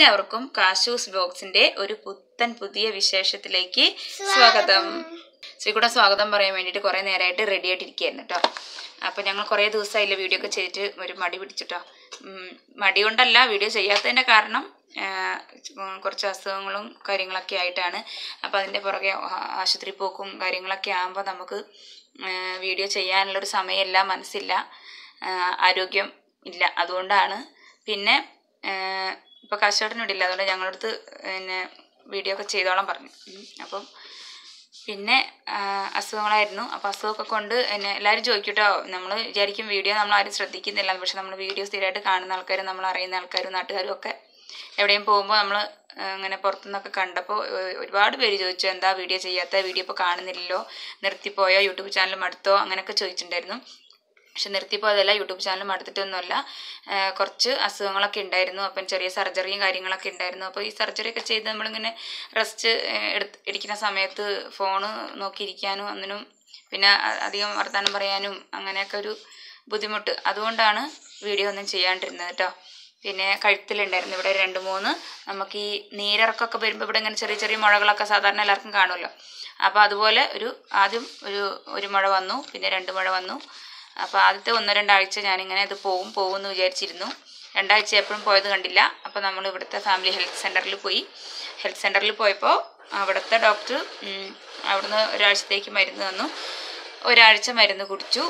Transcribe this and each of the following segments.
എല്ലാവർക്കും കാശൂസ് ബോക്സിന്റെ ഒരു പുത്തൻ പുതിയ വിശേഷത്തിലേക്ക് സ്വാഗതം ശ്രീകുട സ്വാഗതം പറയാൻ വേണ്ടിയിട്ട് കുറേ നേരമായിട്ട് റെഡി ആയിട്ടിരിക്കുകയായിരുന്നു കേട്ടോ അപ്പം ഞങ്ങൾ കുറേ ദിവസമായില്ല വീഡിയോ ഒക്കെ ചെയ്തിട്ട് ഒരു മടി പിടിച്ചിട്ടോ ഉം, മടി കൊണ്ടല്ല വീഡിയോ ചെയ്യാത്തതിൻ്റെ കാരണം ആ, ഉം, കുറച്ച് അസുഖങ്ങളും കാര്യങ്ങളൊക്കെ ആയിട്ടാണ് അപ്പം അതിൻ്റെ പുറകെ ആ- ആശുപത്രി പോക്കും കാര്യങ്ങളൊക്കെ ആകുമ്പോൾ നമുക്ക് ആ, വീഡിയോ ചെയ്യാനുള്ളൊരു സമയമില്ല മനസ്സില്ല ആ, ആരോഗ്യം ഇല്ല അതുകൊണ്ടാണ് പിന്നെ ഇപ്പോൾ കശോട്ടനും ഇല്ല അതുകൊണ്ട് ഞങ്ങളുടെ അടുത്ത് പിന്നെ വീഡിയോ ഒക്കെ ചെയ്തോളാൻ പറഞ്ഞു ഉം. അപ്പം പിന്നെ ആ, അസുഖങ്ങളായിരുന്നു അപ്പോൾ അസുഖമൊക്കെ കൊണ്ട് എന്നെ എല്ലാവരും ചോദിക്കൂട്ടോ നമ്മൾ വിചാരിക്കും വീഡിയോ നമ്മൾ ആരും ശ്രദ്ധിക്കുന്നില്ല പക്ഷെ നമ്മൾ വീഡിയോ സ്ഥിരമായിട്ട് കാണുന്ന ആൾക്കാരും നമ്മൾ അറിയുന്ന ആൾക്കാരും നാട്ടുകാരും ഒക്കെ എവിടെയും പോകുമ്പോൾ നമ്മൾ അങ്ങനെ പുറത്തുനിന്നൊക്കെ കണ്ടപ്പോൾ ഏഹ്, ഒരുപാട് പേര് ചോദിച്ചു എന്താ വീഡിയോ ചെയ്യാത്ത വീഡിയോ ഇപ്പോൾ കാണുന്നില്ലല്ലോ നിർത്തിപ്പോയോ യൂട്യൂബ് ചാനൽ മടുത്തോ അങ്ങനെയൊക്കെ ചോദിച്ചിട്ടുണ്ടായിരുന്നു പക്ഷെ നിർത്തിപ്പോയതല്ല യൂട്യൂബ് ചാനൽ മടുത്തിട്ടൊന്നുമല്ല ഏഹ് കുറച്ച് അസുഖങ്ങളൊക്കെ ഉണ്ടായിരുന്നു അപ്പം ചെറിയ സർജറിയും കാര്യങ്ങളൊക്കെ ഉണ്ടായിരുന്നു അപ്പോൾ ഈ സർജറി ഒക്കെ ചെയ്ത് നമ്മളിങ്ങനെ റെസ്റ്റ് എടുത്ത് ഇരിക്കുന്ന സമയത്ത് ഫോണ് നോക്കിയിരിക്കാനും ഒന്നിനും പിന്നെ അ- അധികം വർത്തമാനം പറയാനും അങ്ങനെയൊക്കെ ഒരു ബുദ്ധിമുട്ട് അതുകൊണ്ടാണ് വീഡിയോ ഒന്നും ചെയ്യാണ്ടിരുന്നത് കേട്ടോ പിന്നെ കഴുത്തിലുണ്ടായിരുന്നു ഇവിടെ രണ്ട് മൂന്ന് നമുക്ക് ഈ നീരിറക്കമൊക്കെ വരുമ്പോൾ ഇവിടെ ഇങ്ങനെ ചെറിയ ചെറിയ മുഴകളൊക്കെ സാധാരണ എല്ലാവർക്കും കാണുമല്ലോ അപ്പോൾ അതുപോലെ ഒരു ആദ്യം ഒരു ഒരു മുഴ വന്നു പിന്നെ രണ്ട് മുഴ വന്നു അപ്പോൾ ആദ്യത്തെ ഒന്ന് രണ്ടാഴ്ച ഞാനിങ്ങനെ ഇത് പോവും പോവും എന്ന് വിചാരിച്ചിരുന്നു രണ്ടാഴ്ച എപ്പോഴും പോയത് കണ്ടില്ല അപ്പോൾ നമ്മൾ ഇവിടുത്തെ ഫാമിലി ഹെൽത്ത് സെൻറ്ററിൽ പോയി ഹെൽത്ത് സെൻറ്ററിൽ പോയപ്പോൾ അവിടുത്തെ ഡോക്ടർ ഉം, അവിടുന്ന് ഒരാഴ്ചത്തേക്ക് മരുന്ന് തന്നു ഒരാഴ്ച മരുന്ന് കുടിച്ചു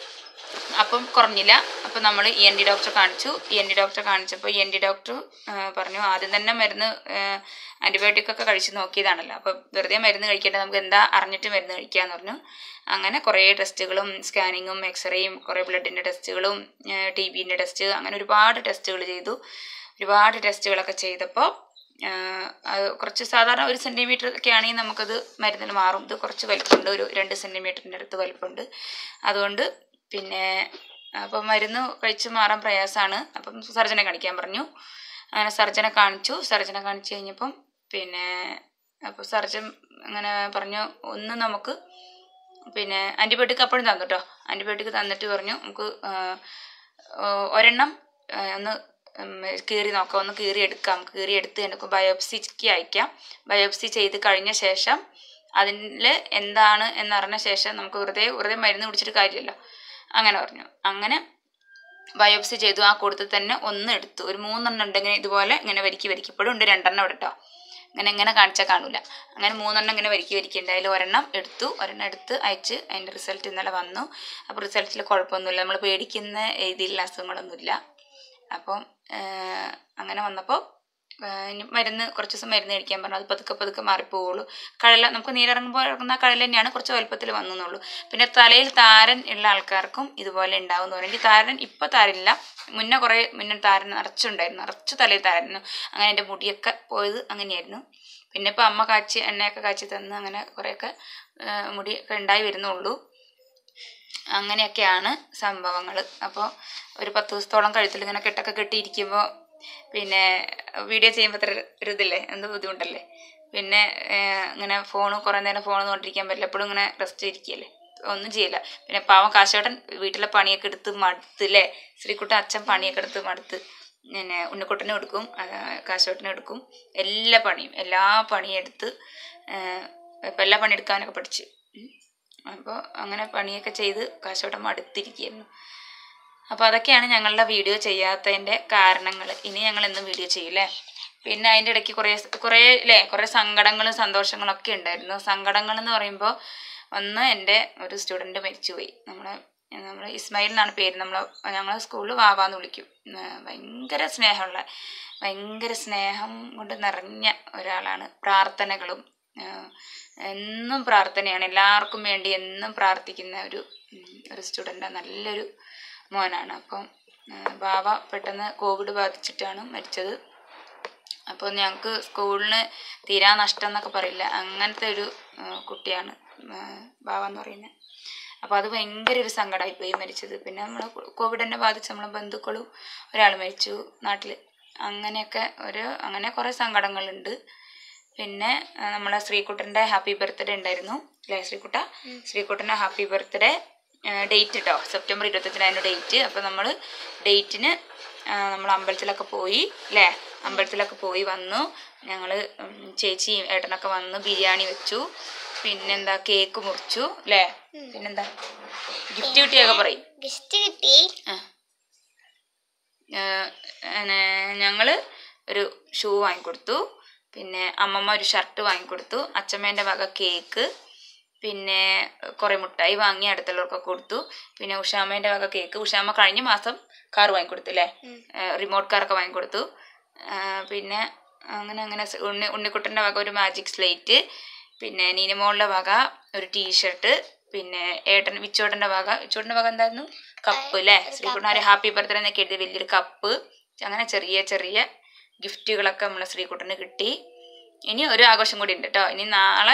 അപ്പം കുറഞ്ഞില്ല അപ്പം നമ്മൾ ഇ എൻ ഡി ഡോക്ടറെ കാണിച്ചു ഇ എൻ ഡി ഡോക്ടറെ കാണിച്ചപ്പോൾ ഇ എൻ ഡി ഡോക്ടർ പറഞ്ഞു ആദ്യം തന്നെ മരുന്ന് ആൻറ്റിബയോട്ടിക് ഒക്കെ കഴിച്ച് നോക്കിയതാണല്ലോ അപ്പം വെറുതെ മരുന്ന് കഴിക്കേണ്ട നമുക്ക് എന്താ അറിഞ്ഞിട്ട് മരുന്ന് കഴിക്കാന്ന് പറഞ്ഞു അങ്ങനെ കുറേ ടെസ്റ്റുകളും സ്കാനിങ്ങും എക്സ്റേയും കുറേ ബ്ലഡിൻ്റെ ടെസ്റ്റുകളും ടി ബിൻ്റെ ടെസ്റ്റ് അങ്ങനെ ഒരുപാട് ടെസ്റ്റുകൾ ചെയ്തു ഒരുപാട് ടെസ്റ്റുകളൊക്കെ ചെയ്തപ്പോൾ അത് കുറച്ച് സാധാരണ ഒരു സെൻറ്റിമീറ്റർ ഒക്കെ ആണെങ്കിൽ നമുക്കത് മരുന്നിൽ മാറും ഇത് കുറച്ച് വലിപ്പമുണ്ട് ഒരു രണ്ട് സെൻറ്റിമീറ്ററിൻ്റെ അടുത്ത് വലിപ്പമുണ്ട് അതുകൊണ്ട് പിന്നെ അപ്പം മരുന്ന് കഴിച്ച് മാറാൻ പ്രയാസമാണ് അപ്പം സർജനെ കാണിക്കാൻ പറഞ്ഞു അങ്ങനെ സർജനെ കാണിച്ചു സർജനെ കാണിച്ചു കഴിഞ്ഞപ്പം പിന്നെ അപ്പോൾ സർജൻ അങ്ങനെ പറഞ്ഞു ഒന്ന് നമുക്ക് പിന്നെ ആൻറ്റിബയോട്ടിക് അപ്പോഴും തന്നു കേട്ടോ ആൻറ്റിബയോട്ടിക് തന്നിട്ട് പറഞ്ഞു നമുക്ക് ആ, ആ, ഒരെണ്ണം ആ, ഒന്ന് ഉം, കീറി നോക്കാം ഒന്ന് കീറി എടുക്കാം കീറി എടുത്ത് എനിക്ക് ബയോപ്സിക്ക് അയക്കാം ബയോപ്സി ചെയ്ത് കഴിഞ്ഞ ശേഷം അതിൽ എന്താണ് എന്നറിഞ്ഞ ശേഷം നമുക്ക് വെറുതെ വെറുതെ മരുന്ന് കുടിച്ചിട്ട് കാര്യമില്ലല്ലോ അങ്ങനെ പറഞ്ഞു അങ്ങനെ ബയോപ്സി ചെയ്തു ആ കൂട്ടത്തിൽ തന്നെ ഒന്ന് എടുത്തു ഒരു മൂന്നെണ്ണം ഉണ്ടെങ്കിൽ ഇതുപോലെ ഇങ്ങനെ വരിക്കി വരിക്കപ്പോഴും ഉണ്ട് രണ്ടെണ്ണം ഇവിടെ കേട്ടോ അങ്ങനെ ഇങ്ങനെ കാണിച്ചാൽ കാണൂല അങ്ങനെ മൂന്നെണ്ണം ഇങ്ങനെ വരിക്കി വരിക്കുന്നുണ്ട് അതിൽ ഒരെണ്ണം എടുത്തു ഒരെണ്ണം എടുത്ത് അയച്ച് അതിൻ്റെ റിസൾട്ട് ഇന്നലെ വന്നു അപ്പോൾ റിസൾട്ടിൽ കുഴപ്പമൊന്നുമില്ല നമ്മൾ പേടിക്കുന്ന രീതിയിലുള്ള അസുഖങ്ങളൊന്നുമില്ല അപ്പം ആഹ് അങ്ങനെ വന്നപ്പോൾ ഇനി മരുന്ന് കുറച്ച് ദിവസം മരുന്ന് കഴിക്കാൻ പറഞ്ഞു അത് പതുക്കെ പതുക്കെ മാറിപ്പോവുള്ളൂ കഴല നമുക്ക് നീരിറങ്ങുമ്പോൾ ഇറങ്ങുന്ന കഴല തന്നെയാണ് കുറച്ച് വലുപ്പത്തിൽ വന്നുള്ളൂ പിന്നെ തലയിൽ താരൻ ഉള്ള ആൾക്കാർക്കും ഇതുപോലെ ഉണ്ടാവും എനിക്ക് താരൻ ഇപ്പോൾ താരില്ല മുന്നേ കുറേ മുന്നേ താരൻ നിറച്ചുണ്ടായിരുന്നു നിറച്ചു തലയിൽ താരന്നു അങ്ങനെ എൻ്റെ മുടിയൊക്കെ പോയത് അങ്ങനെയായിരുന്നു പിന്നെ ഇപ്പോൾ അമ്മ കാച്ചി എണ്ണയൊക്കെ കാച്ചി തന്ന് അങ്ങനെ കുറേയൊക്കെ ആ, മുടിയൊക്കെ ഉണ്ടായി വരുന്നുള്ളൂ അങ്ങനെയൊക്കെയാണ് സംഭവങ്ങൾ അപ്പോൾ ഒരു പത്ത് ദിവസത്തോളം കഴുത്തിൽ ഇങ്ങനെ കെട്ടൊക്കെ കെട്ടിയിരിക്കുമ്പോൾ പിന്നെ വീഡിയോ ചെയ്യുമ്പോൾ അത്ര ഒരു ഇതില്ലേ എന്ത് ബുദ്ധിമുട്ടല്ലേ പിന്നെ ഏഹ്, ഇങ്ങനെ ഫോൺ കുറേ നേരം ഫോൺ നോണ്ടിരിക്കാൻ പറ്റില്ല എപ്പോഴും ഇങ്ങനെ റെസ്റ്റ് ഇരിക്കുകയല്ലേ ഒന്നും ചെയ്യില്ല പിന്നെ പാവം കാശേട്ടൻ വീട്ടിലെ പണിയൊക്കെ എടുത്ത് മടുത്ത് അല്ലേ ശ്രീകുട്ടൻ അച്ഛൻ പണിയൊക്കെ എടുത്ത് മടുത്ത് പിന്നെ ഉണ്ണിക്കുട്ടനും എടുക്കും കാശോട്ടനും എടുക്കും എല്ലാ പണിയും എല്ലാ പണിയും എടുത്ത് ഇപ്പം എല്ലാ പണി എടുക്കാനൊക്കെ പഠിച്ച് അപ്പോൾ അങ്ങനെ പണിയൊക്കെ ചെയ്ത് കാശോട്ടം മടുത്തിരിക്കുകയായിരുന്നു അപ്പോൾ അതൊക്കെയാണ് ഞങ്ങളുടെ വീഡിയോ ചെയ്യാത്തതിൻ്റെ കാരണങ്ങൾ ഇനി ഞങ്ങൾ എന്നും വീഡിയോ ചെയ്യൂലേ പിന്നെ അതിൻ്റെ ഇടയ്ക്ക് കുറേ കുറേ അല്ലേ കുറേ സങ്കടങ്ങളും സന്തോഷങ്ങളും ഒക്കെ ഉണ്ടായിരുന്നു സങ്കടങ്ങൾ എന്ന് പറയുമ്പോൾ ഒന്ന് എൻ്റെ ഒരു സ്റ്റുഡൻറ്റ് മരിച്ചുപോയി നമ്മളെ നമ്മൾ ഇസ്മായിൽ എന്നാണ് പേര് നമ്മൾ ഞങ്ങൾ സ്കൂളിൽ വാവാന്ന് വിളിക്കും ഉം, ഭയങ്കര സ്നേഹമുള്ള ഭയങ്കര സ്നേഹം കൊണ്ട് നിറഞ്ഞ ഒരാളാണ് പ്രാർത്ഥനകളും ആ, എന്നും പ്രാർത്ഥനയാണ് എല്ലാവർക്കും വേണ്ടി എന്നും പ്രാർത്ഥിക്കുന്ന ഒരു ഉം, ഒരു സ്റ്റുഡൻ്റ് നല്ലൊരു മോനാണ് അപ്പം ആ, ബാവ പെട്ടെന്ന് കോവിഡ് ബാധിച്ചിട്ടാണ് മരിച്ചത് അപ്പോൾ ഞങ്ങൾക്ക് സ്കൂളിന് തീരാ നഷ്ടം എന്നൊക്കെ പറയില്ല അങ്ങനത്തെ ഒരു ആ, കുട്ടിയാണ് ആ, ബാവ എന്ന് പറയുന്നത് അപ്പോൾ അത് ഭയങ്കര ഒരു സങ്കടമായി പോയി മരിച്ചത് പിന്നെ നമ്മൾ കോവിഡ് തന്നെ ബാധിച്ച് നമ്മളെ ബന്ധുക്കളും ഒരാൾ മരിച്ചു നാട്ടിൽ അങ്ങനെയൊക്കെ ഒരു അങ്ങനെ കുറേ സങ്കടങ്ങളുണ്ട് പിന്നെ ആ, നമ്മളെ ശ്രീകുട്ടൻ്റെ ഹാപ്പി ബർത്ത്ഡേ ഉണ്ടായിരുന്നു അല്ലേ ശ്രീകുട്ട ശ്രീകുട്ടൻ്റെ ഹാപ്പി ബർത്ത്ഡേ ഡേറ്റ് കേട്ടോ സെപ്റ്റംബർ ഇരുപത്തഞ്ചിനായിരുന്നു ഡേറ്റ് അപ്പോൾ നമ്മൾ ഡേറ്റിന് നമ്മൾ അമ്പലത്തിലൊക്കെ പോയി അല്ലേ അമ്പലത്തിലൊക്കെ പോയി വന്നു ഞങ്ങൾ ചേച്ചിയും ഏട്ടനൊക്കെ വന്നു ബിരിയാണി വെച്ചു പിന്നെന്താ കേക്ക് മുറിച്ചു അല്ലേ പിന്നെന്താ ഗിഫ്റ്റ് കിട്ടിയൊക്കെ പറയും ഗിഫ്റ്റ് കിട്ടി ആ. ആ, പിന്നെ ഞങ്ങള് ഒരു ഷൂ വാങ്ങിക്കൊടുത്തു പിന്നെ അമ്മമ്മ ഒരു ഷർട്ട് വാങ്ങിക്കൊടുത്തു അച്ഛമ്മേൻ്റെ വക കേക്ക് പിന്നെ കുറേ മുട്ടായി വാങ്ങി അടുത്തുള്ളവർക്കൊക്കെ കൊടുത്തു പിന്നെ ഉഷാമ്മേൻ്റെ വക കേക്ക് ഉഷാമ്മ കഴിഞ്ഞ മാസം കാർ വാങ്ങിക്കൊടുത്തു അല്ലേ റിമോട്ട് കാറൊക്കെ വാങ്ങിക്കൊടുത്തു ആ, പിന്നെ അങ്ങനെ അങ്ങനെ സ് ഉണ്ണി ഉണ്ണിക്കുട്ടൻ്റെ വക ഒരു മാജിക് സ്ലേറ്റ് പിന്നെ നീനമോളുടെ വക ഒരു ടീഷർട്ട് പിന്നെ ഏട്ടൻ വിച്ചോട്ടൻ്റെ വക വിച്ചോട്ടൻ്റെ വക എന്തായിരുന്നു കപ്പ് അല്ലേ ശ്രീകുട്ടൻ ഒരു ഹാപ്പി ബർത്ത്ഡേ എന്നൊക്കെ എഴുതി വലിയൊരു കപ്പ് അങ്ങനെ ചെറിയ ചെറിയ ഗിഫ്റ്റുകളൊക്കെ നമ്മളെ ശ്രീകുട്ടന് കിട്ടി ഇനി ഒരു ആഘോഷം കൂടി ഉണ്ട് കേട്ടോ ഇനി നാളെ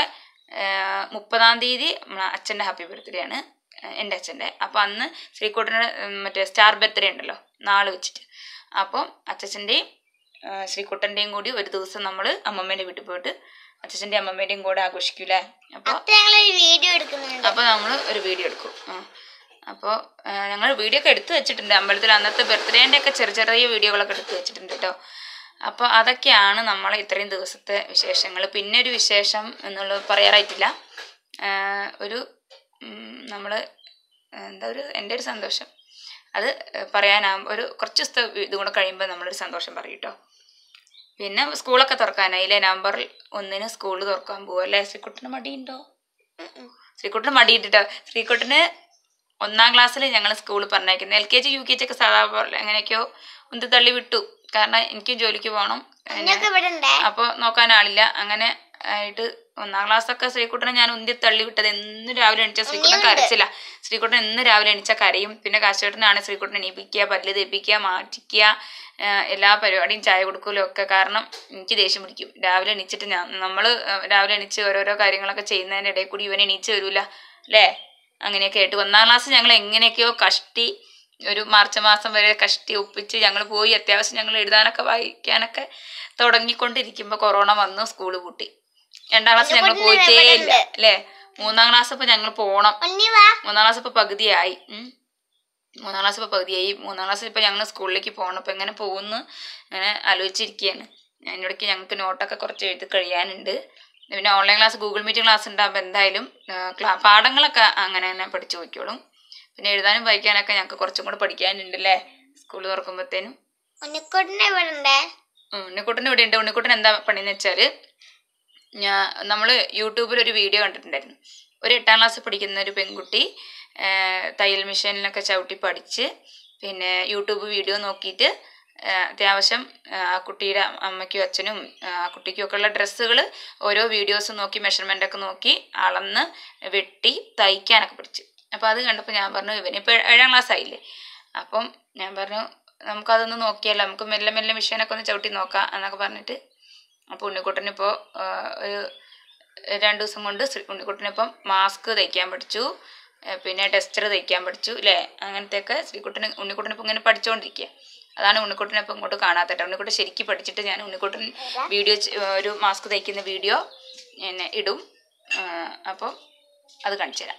ആ, മുപ്പതാം തീയതി നമ്മളെ അച്ഛൻ്റെ ഹാപ്പി ബർത്ത്ഡേ ആണ് ആ, എൻ്റെ അച്ഛൻ്റെ അപ്പോൾ അന്ന് ശ്രീകുട്ടൻ്റെ ഉം, മറ്റേ സ്റ്റാർ ബർത്ത്ഡേ ഉണ്ടല്ലോ നാളെ വെച്ചിട്ട് അപ്പോൾ അച്ഛൻ്റെയും ശ്രീകുട്ടൻ്റെയും കൂടി ഒരു ദിവസം നമ്മൾ അമ്മമ്മേൻ്റെ വീട്ടിൽ പോയിട്ട് അച്ഛൻ്റെയും അമ്മമ്മേൻ്റെയും കൂടെ ആഘോഷിക്കൂലേ അപ്പോൾ അപ്പൊ ഞങ്ങളൊരു വീഡിയോ എടുക്കുന്നുണ്ട് അപ്പോൾ നമ്മൾ ഒരു വീഡിയോ എടുക്കും അപ്പോൾ ഞങ്ങൾ വീഡിയോ ഒക്കെ എടുത്തു വെച്ചിട്ടുണ്ട് അമ്പലത്തിൽ അന്നത്തെ ബർത്ത്ഡേൻ്റെ ഒക്കെ ചെറിയ ചെറിയ വീഡിയോകളൊക്കെ എടുത്തു വെച്ചിട്ടുണ്ട് കേട്ടോ അപ്പോൾ അതൊക്കെയാണ് നമ്മളെ ഇത്രയും ദിവസത്തെ വിശേഷങ്ങൾ പിന്നെ ഒരു വിശേഷം എന്നുള്ളത് പറയാറായിട്ടില്ല ആ, ഒരു നമ്മൾ എന്താ ഒരു എൻ്റെ ഒരു സന്തോഷം അത് പറയാനാകുമ്പോൾ ഒരു കുറച്ച് ദിവസത്തെ ഇതും കൂടെ കഴിയുമ്പോൾ നമ്മളൊരു സന്തോഷം പറയും കേട്ടോ പിന്നെ സ്കൂളൊക്കെ തുറക്കാനായില്ലേ നവംബർ ഒന്നിന് സ്കൂൾ തുറക്കാൻ പോവും അല്ലേ ശ്രീകുട്ടന് മടിയുണ്ടോ ഉം ഉം. ശ്രീകുട്ടന് മടിയിട്ടിട്ടോ ശ്രീകുട്ടന് ഒന്നാം ക്ലാസ്സിൽ ഞങ്ങൾ സ്കൂളിൽ പറഞ്ഞേക്കുന്നത് L K G U K G ഒക്കെ സാധാ പോലെ എങ്ങനെയൊക്കെയോ ഒന്ന് തള്ളി വിട്ടു കാരണം എനിക്ക് ജോലിക്ക് പോകണം കുഞ്ഞൊക്കെ ഇവിടെ ഉണ്ടേ അപ്പോൾ നോക്കാൻ ആളില്ല അങ്ങനെ ആയിട്ട് ഒന്നാം ക്ലാസ്സൊക്കെ ശ്രീകുട്ടനെ ഞാൻ ഉന്തി തള്ളി വിട്ടത് എന്ന് രാവിലെ എണീച്ച ശ്രീകുട്ടൻ കരച്ചില്ല ശ്രീകുട്ടൻ എന്ന് രാവിലെ എണീച്ച കരയും പിന്നെ കാശുവേട്ടനാണ് ശ്രീകുട്ടൻ എണീപ്പിക്കുക പല്ല് തേപ്പിക്കുക മാറ്റിക്കുക ആ, എല്ലാ പരിപാടിയും ചായ കൊടുക്കലും ഒക്കെ കാരണം എനിക്ക് ദേഷ്യം പിടിക്കും രാവിലെ എണീച്ചിട്ട് ഞാൻ നമ്മൾ രാവിലെ എണീച്ച് ഓരോരോ കാര്യങ്ങളൊക്കെ ചെയ്യുന്നതിൻ്റെ ഇടയിൽ കൂടി ഇവൻ എണീച്ച് വരൂല അല്ലേ അങ്ങനെയൊക്കെ ആയിട്ട് ഒന്നാം ക്ലാസ് ഞങ്ങൾ എങ്ങനെയൊക്കെയോ കഷ്ടി ഒരു മാർച്ച് മാസം വരെ കഷ്ടി ഒപ്പിച്ച് ഞങ്ങൾ പോയി അത്യാവശ്യം ഞങ്ങൾ എഴുതാനൊക്കെ വായിക്കാനൊക്കെ തുടങ്ങിക്കൊണ്ടിരിക്കുമ്പോൾ കൊറോണ വന്നു സ്കൂള് പൂട്ടി രണ്ടാം ക്ലാസ് ഞങ്ങൾ പോയിട്ടേ ഇല്ല അല്ലേ മൂന്നാം ക്ലാസ് ഇപ്പൊ ഞങ്ങൾ പോണം ഉണ്ണി വാ മൂന്നാം ക്ലാസ് ഇപ്പൊ പകുതിയായി ഉം. മൂന്നാം ക്ലാസ് ഇപ്പൊ പകുതിയായി മൂന്നാം ക്ലാസ്സിൽ ഇപ്പൊ ഞങ്ങൾ സ്കൂളിലേക്ക് പോകണം അപ്പൊ എങ്ങനെ പോകുന്നു അങ്ങനെ ആലോചിച്ചിരിക്കുകയാണ് അതിനിടയ്ക്ക് ഞങ്ങൾക്ക് നോട്ടൊക്കെ കുറച്ച് എഴുതി കഴിയാനുണ്ട് പിന്നെ online class Google meeting class ഉണ്ടാകുമ്പോൾ എന്തായാലും ആ, ക്ലാ- പാഠങ്ങളൊക്കെ അങ്ങനെ തന്നെ പഠിച്ചു പോയിക്കോളും പിന്നെ എഴുതാനും വായിക്കാനൊക്കെ ഞങ്ങൾക്ക് കുറച്ചും കൂടെ പഠിക്കാനുണ്ട് അല്ലേ സ്കൂൾ തുറക്കുമ്പോഴത്തേനും ഉണ്ണിക്കോട്ടിനെ ഇവിടെ ഉണ്ടേ ഉണ്ണിക്കുട്ടൻ ഇവിടെ ഉണ്ട് ഉണ്ണിക്കുട്ടൻ എന്താ പണിയെന്ന് വെച്ചാൽ ഞാൻ നമ്മൾ യൂട്യൂബിൽ ഒരു വീഡിയോ കണ്ടിട്ടുണ്ടായിരുന്നു ഒരു എട്ടാം ക്ലാസ് പഠിക്കുന്ന ഒരു പെൺകുട്ടി ആ, തയ്യൽ മെഷീനിലൊക്കെ ചവിട്ടി പഠിച്ച് പിന്നെ യൂട്യൂബ് വീഡിയോ നോക്കിയിട്ട് ആ, അത്യാവശ്യം ആ, ആ കുട്ടിയുടെ അമ്മയ്ക്കും അച്ഛനും ആ കുട്ടിക്കും ഒക്കെ ഉള്ള ഡ്രസ്സുകൾ ഓരോ വീഡിയോസ് നോക്കി മെഷർമെൻ്റ് ഒക്കെ നോക്കി അളന്ന് വെട്ടി തയ്ക്കാനൊക്കെ പഠിച്ചു അപ്പോൾ അത് കണ്ടപ്പോൾ ഞാൻ പറഞ്ഞു ഇവനിപ്പോൾ ഏഴാം ക്ലാസ് ആയില്ലേ അപ്പം ഞാൻ പറഞ്ഞു നമുക്കതൊന്ന് നോക്കിയാലോ നമുക്ക് മെല്ലെ മെല്ലെ മെഷീനൊക്കെ ഒന്ന് ചവിട്ടി നോക്കാം എന്നൊക്കെ പറഞ്ഞിട്ട് അപ്പോൾ ഉണ്ണിക്കുട്ടനിപ്പോൾ ഒരു രണ്ട് ദിവസം കൊണ്ട് ശ്രീ- ഉണ്ണിക്കുട്ടനിപ്പം മാസ്ക് തയ്ക്കാൻ പഠിച്ചു ആ, പിന്നെ ടെസ്റ്റർ തയ്ക്കാൻ പഠിച്ചു അല്ലേ അങ്ങനത്തെയൊക്കെ ശ്രീകുട്ടന് ഉണ്ണിക്കുട്ടനിപ്പോൾ ഇങ്ങനെ പഠിച്ചുകൊണ്ടിരിക്കുക അതാണ് ഉണ്ണിക്കുട്ടനിപ്പോൾ ഇങ്ങോട്ട് കാണാത്തത് ഉണ്ണിക്കുട്ടൻ ശരിക്കും പഠിച്ചിട്ട് ഞാൻ ഉണ്ണിക്കുട്ടൻ വീഡിയോ ഒരു മാസ്ക് തയ്ക്കുന്ന വീഡിയോ പിന്നെ ഇടും അപ്പോൾ അത് കാണിച്ചു തരാം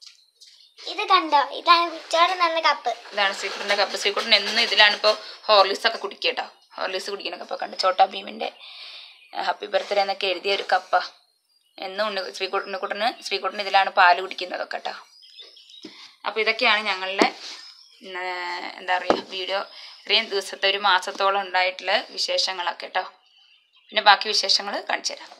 ഇത് കണ്ടോ ഇതാണ് പിച്ചോട് നല്ല കപ്പ് ഇതാണ് ശ്രീകുട്ടൻ്റെ കപ്പ് ശ്രീകുട്ടൻ എന്നും ഇതിലാണ് ഇപ്പോൾ ഹോർലിക്സ് ഒക്കെ കുടിക്കുക കേട്ടോ ഹോർലിക്സ് കുടിക്കുന്ന കപ്പ കണ്ട് ചോട്ടാ ഭീമിൻ്റെ ഹാപ്പി ബർത്ത്ഡേ എന്നൊക്കെ എഴുതിയ ഒരു കപ്പ എന്നും ഉണ്ണി ശ്രീകുട്ട ഉണ്ണിക്കുട്ടന് ശ്രീകുട്ടൻ ഇതിലാണ് പാല് കുടിക്കുന്നതൊക്കെ കേട്ടോ അപ്പോൾ ഇതൊക്കെയാണ് ഞങ്ങളുടെ ഇന്ന് എന്താ പറയുക വീഡിയോ ഇത്രയും ദിവസത്തെ ഒരു മാസത്തോളം ഉണ്ടായിട്ടുള്ള വിശേഷങ്ങളൊക്കെ കേട്ടോ പിന്നെ ബാക്കി വിശേഷങ്ങൾ കാണിച്ചു തരാം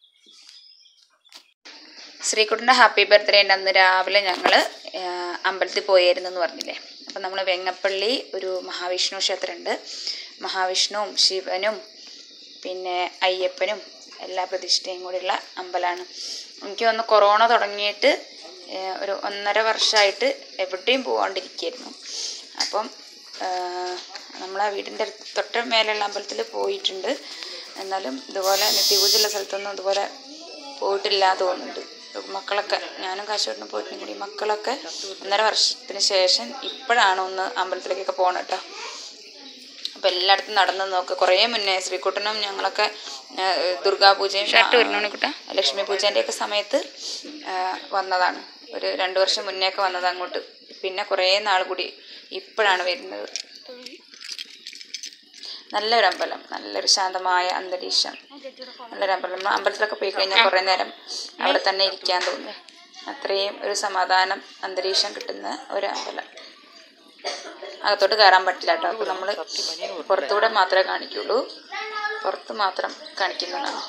ശ്രീകുട്ടൻ്റെ ഹാപ്പി ബർത്ത്ഡേ ഉണ്ട് അന്ന് രാവിലെ ഞങ്ങൾ അമ്പലത്തിൽ പോയായിരുന്നു എന്ന് പറഞ്ഞില്ലേ അപ്പം നമ്മൾ വെങ്ങപ്പള്ളി ഒരു മഹാവിഷ്ണു ക്ഷേത്രമുണ്ട് മഹാവിഷ്ണുവും ശിവനും പിന്നെ അയ്യപ്പനും എല്ലാ പ്രതിഷ്ഠയും കൂടിയുള്ള അമ്പലമാണ് എനിക്ക് തോന്നുന്നു കൊറോണ തുടങ്ങിയിട്ട് ഏഹ്, ഒരു ഒന്നര വർഷമായിട്ട് എവിടെയും പോകാണ്ടിരിക്കുകയായിരുന്നു അപ്പം നമ്മൾ ആ വീടിൻ്റെ തൊട്ട് മേലുള്ള അമ്പലത്തിൽ പോയിട്ടുണ്ട് എന്നാലും ഇതുപോലെ നിത്യപൂജയുള്ള സ്ഥലത്തൊന്നും ഇതുപോലെ പോയിട്ടില്ല തോന്നുന്നുണ്ട് മക്കളൊക്കെ ഞാനും കാശുവിനും പോയിട്ടും കൂടി മക്കളൊക്കെ ഒന്നര വർഷത്തിന് ശേഷം ഇപ്പോഴാണ് ഒന്ന് അമ്പലത്തിലേക്കൊക്കെ പോകണം കേട്ടോ അപ്പം എല്ലായിടത്തും നടന്ന് നോക്ക് കുറേ മുന്നേ ശ്രീകുട്ടനും ഞങ്ങളൊക്കെ ആ, ദുർഗാപൂജയും ആ, ലക്ഷ്മി പൂജേൻ്റെ ഒക്കെ സമയത്ത് ആ, വന്നതാണ് ഒരു രണ്ട് വർഷം മുന്നേ ഒക്കെ വന്നത് അങ്ങോട്ട് പിന്നെ കുറേ നാൾ കൂടി ഇപ്പോഴാണ് വരുന്നത് നല്ലൊരു അമ്പലം നല്ലൊരു ശാന്തമായ അന്തരീക്ഷം നല്ലൊരു അമ്പലം നമ്മൾ അമ്പലത്തിലൊക്കെ പോയി കഴിഞ്ഞാൽ കുറേ നേരം അവിടെ തന്നെ ഇരിക്കാൻ തോന്നും അത്രയും ഒരു സമാധാനം അന്തരീക്ഷം കിട്ടുന്ന ഒരു അമ്പലം അകത്തോട്ട് കയറാൻ പറ്റില്ല കേട്ടോ അപ്പോൾ നമ്മൾ പുറത്തൂടെ മാത്രമേ കാണിക്കുള്ളൂ പുറത്ത് മാത്രം കാണിക്കുന്നതാണ്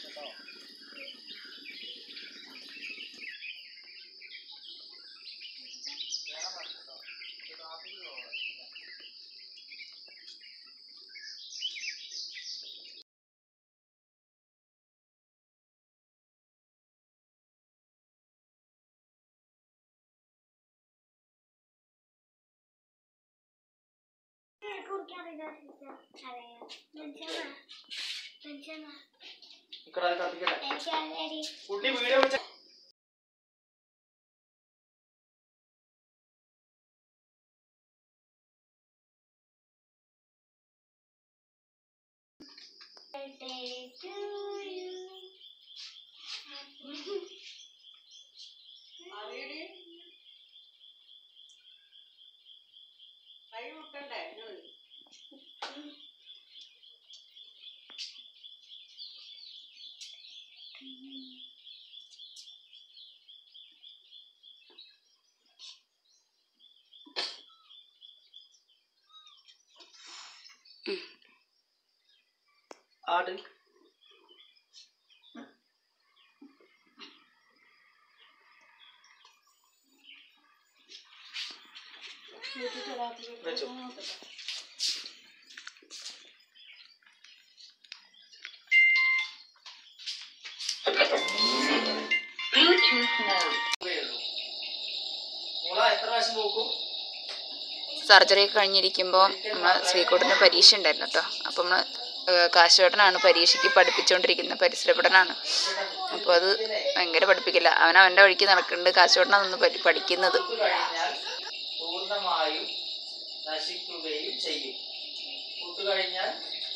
ആട് വെച്ചോ മോളെ എത്ര പ്രാവശ്യം നോക്കും സർജറി ഒക്കെ കഴിഞ്ഞിരിക്കുമ്പോൾ നമ്മൾ ശ്രീകോട്ടിന് പരീക്ഷ ഉണ്ടായിരുന്നു കേട്ടോ അപ്പം നമ്മൾ കാശുവേട്ടനാണ് പരീക്ഷയ്ക്ക് പഠിപ്പിച്ചുകൊണ്ടിരിക്കുന്നത് പരിസരപ്പെടനാണ് അപ്പോൾ അത് ഭയങ്കര പഠിപ്പിക്കില്ല അവൻ അവൻ്റെ വഴിക്ക് നടക്കുന്നുണ്ട് കാശുവേട്ടനാണ് നിന്ന് പഠി പഠിക്കുന്നത് കഴിഞ്ഞാൽ പൂർണ്ണമായും നശിക്കുകയും ചെയ്യും കുത്തു കഴിഞ്ഞാൽ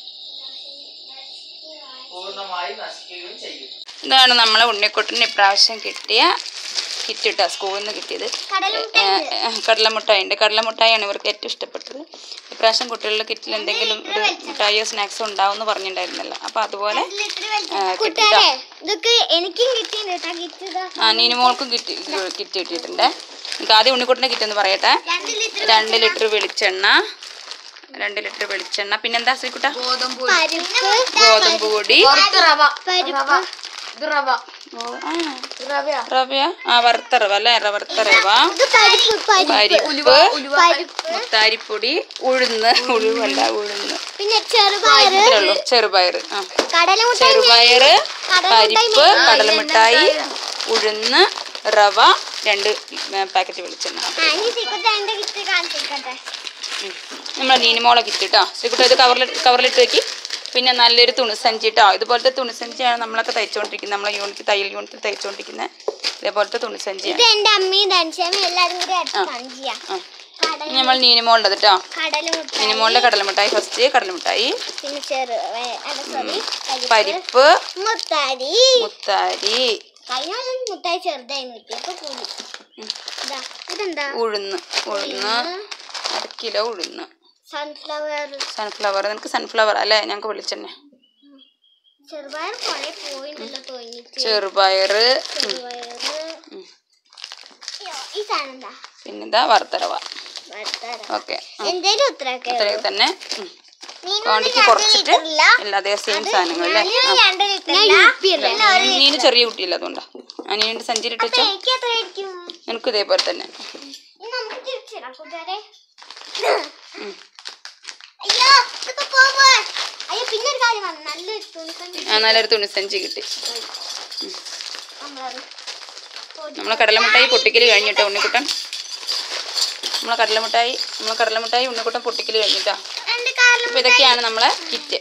പൂർണ്ണമായും നശിക്കുകയും ചെയ്യും ഇതാണ് നമ്മളെ ഉണ്ണിക്കുട്ടന് ഇപ്രാവശ്യം കിട്ടിയ കിറ്റ് കേട്ടോ സ്കൂളിൽ നിന്ന് കിട്ടിയത് ഏ, കടലമുട്ടായിൻ്റെ കടലമുട്ടായാണ് ഇവർക്ക് ഏറ്റവും ഇഷ്ടപ്പെട്ടത് ഇപ്രാവശ്യം കുട്ടികളുടെ കിറ്റിൽ എന്തെങ്കിലും ഒരു മിഠായിയോ സ്നാക്സോ ഉണ്ടാവും എന്ന് പറഞ്ഞിട്ടുണ്ടായിരുന്നല്ലോ അപ്പോൾ അതുപോലെ ആ, കിട്ടിട്ടോ കൂട്ടുകാരെ ഇതൊക്കെ എനിക്കും കിട്ടിയിട്ടുണ്ട് കേട്ടോ കിറ്റ് ഇതാ ആ നീനുമോൾക്കും കിറ്റ് കിറ്റ് കിട്ടിയിട്ടുണ്ട് നമുക്ക് ആദ്യം ഉണ്ണിക്കുട്ടൻ്റെ കിറ്റ് എന്ന് പറയട്ടെ രണ്ട് ലിറ്റർ രണ്ട് ലിറ്റർ വെളിച്ചെണ്ണ രണ്ട് ലിറ്റർ വെളിച്ചെണ്ണ പിന്നെന്താ ശ്രീക്കുട്ട പരിപ്പ് ഗോതമ്പ് പൊടി പരിപ്പ് ഓ, ആ. റവയാ ആ വറുത്ത റവ അല്ലേ റ- വറുത്ത റവ ഇത് പരിപ്പ് പരിപ്പ് പരിപ്പ് പരിപ്പ് മുത്താരിപ്പൊടി ഉഴുന്ന് ഉഴുവല്ല ഉഴുന്ന് പിന്നെ ചെറുപയറ് ഇത്രേ ഉള്ളൂ ചെറുപയർ ആ കടലമുട്ടായി ചെറുപയർ കടലമുട്ടായി പരിപ്പ് കടലമിഠായി ഉഴുന്ന് റവ രണ്ട് പാക്കറ്റ് വെളിച്ചെണ്ണ ആ ഇനി സീക്രട്ട് എന്റെ കിറ്റ് കാണിച്ചിരിക്കട്ടെ നമ്മളെ നീനിമോളെ കിറ്റ് കേട്ടോ ശ്രീകുട്ട ഇത് കവറിൽ കവറിലിട്ട് വെക്കി പിന്നെ നല്ലൊരു തുണിസഞ്ചി കേട്ടോ ഇതുപോലത്തെ തുണിസഞ്ചിയാണ് നമ്മളൊക്കെ തയ്ച്ചുകൊണ്ടിരിക്കുന്നത് നമ്മളെ യൂണിറ്റ് തയ്യൽ യൂണിറ്റിൽ തയ്ച്ചുകൊണ്ടിരിക്കുന്നത് ഇതേപോലത്തെ തുണിസഞ്ചിയാണ് ഇത് എന്റെ അമ്മയും ധനുഷമ്മയും എല്ലാരും കൂടി അടുത്ത് കാണിച്ചാ ആ കടല ഇനി നമ്മൾ നീനിമോളുടെ കേട്ടോ കടലമുട്ടായി നീനിമോളുടെ കടലമിഠായി ഫസ്റ്റ് കടലമിഠായി പിന്നെ ചെറു സോറി പരിപ്പ് മുത്താരി മുത്താരി കഴിഞ്ഞ കൊല്ലം മുത്തായി ചെറുതായി നോക്കി അപ്പൊ കൂടി ഇതാ ഇതെന്താ ഉഴുന്ന് ഉഴുന്ന് അര കിലോ ഉഴുന്ന് സൺഫ്ലവർ സൺഫ്ലവർ നിനക്ക് സൺഫ്ലവർ അല്ലേ ഞങ്ങൾക്ക് വെളിച്ചെണ്ണ ചെറുപയർ കൊറേ പോയിണ്ടല്ലോ തോന്നിട്ട് ചെറുപയർ ചെറുപയറ് അയ്യോ, ഈ സാധനം എന്താ പിന്നെന്താ വറുത്തരവ വറുത്തര ഓക്കെ എന്തേലും ഉത്തരൊക്കെ ഇത്രയൊക്കെ തന്നെ ഉം. നീ ക്വാണ്ടിറ്റി കുറച്ചിട്ട് എല്ലാ സെയിം സാധനങ്ങൾ അല്ലേ രണ്ട് ലിറ്റർ നീന് ചെറിയ കുട്ടിയല്ല അതുകൊണ്ടാ അനിയൻ്റെ സഞ്ചിയിലിട്ട് വെച്ചോ എനിക്ക് എത്ര ആയിരിക്കും നിനക്ക് ഇതേപോലെ തന്നെ ഇനി നമുക്ക് തിരിച്ചിടാം കൂട്ടുകാരെ അയ്യോ ഇതൊക്കെ പോകുമ്പോ അയ്യോ പിന്നെ ഒരു കാര്യം വന്നു നല്ലൊരു തുണിസഞ്ചി ആ നല്ലൊരു തുണിസഞ്ചി കിട്ടി നമ്മളത് നമ്മളെ കടലമിഠായി പൊട്ടിക്കൽ കഴിഞ്ഞിട്ടോ ഉണ്ണിക്കുട്ടൻ നമ്മളെ കടലമിഠായി നമ്മളെ കടലമിഠായി ഉണ്ണിക്കുട്ടൻ പൊട്ടിക്കൽ കഴിഞ്ഞിട്ടോ രണ്ട് കാറിലും അപ്പോൾ ഇതൊക്കെയാണ് നമ്മളെ കിറ്റ്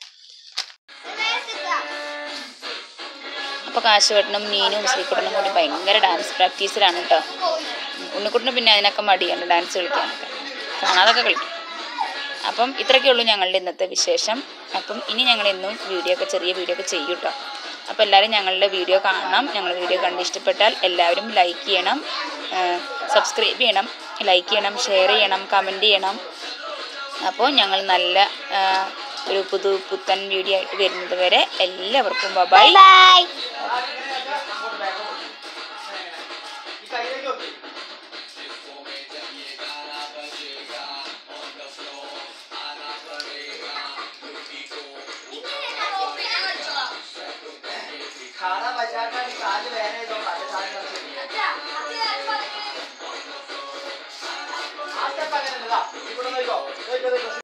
അപ്പോൾ കാശുവട്ടനും മീനും ശ്രീക്കുട്ടനും കൂടി ഭയങ്കര ഡാൻസ് പ്രാക്ടീസിലാണ് കേട്ടോ ഉണ്ണിക്കുട്ടന് പിന്നെ അതിനൊക്കെ മടിയാണ് ഡാൻസ് കളിക്കാനൊക്കെ കാണാതൊക്കെ കളിക്കും അപ്പം ഇത്രയൊക്കെ ഉള്ളൂ ഞങ്ങളുടെ ഇന്നത്തെ വിശേഷം അപ്പം ഇനി ഞങ്ങൾ എന്നും വീഡിയോ ഒക്കെ ചെറിയ വീഡിയോ ഒക്കെ ചെയ്യും കേട്ടോ അപ്പോൾ എല്ലാവരും ഞങ്ങളുടെ വീഡിയോ കാണണം ഞങ്ങളുടെ വീഡിയോ കണ്ട് ഇഷ്ടപ്പെട്ടാൽ എല്ലാവരും ലൈക്ക് ചെയ്യണം സബ്സ്ക്രൈബ് ചെയ്യണം ലൈക്ക് ചെയ്യണം ഷെയർ ചെയ്യണം കമൻറ്റ് ചെയ്യണം അപ്പോൾ ഞങ്ങൾ നല്ല ആ, ഒരു പുതു പുത്തൻ വീഡിയോ ആയിട്ട് വരുന്നത് വരെ എല്ലാവർക്കും ബൈ ബൈ അങ്ങോട്ട് back ഓട്ട്. ഈ കയ്യിലേക്ക് നോക്കി കാണാൻ പറ്റാത്ത കാല് വേന ചെയ്തോണ്ട് അത് കാല് കളിച്ചിട്ടില്ല ആ സ്റ്റെപ്പ് അങ്ങനെ ഇവിടെ നോക്കോ നോക്കോ നോക്കോ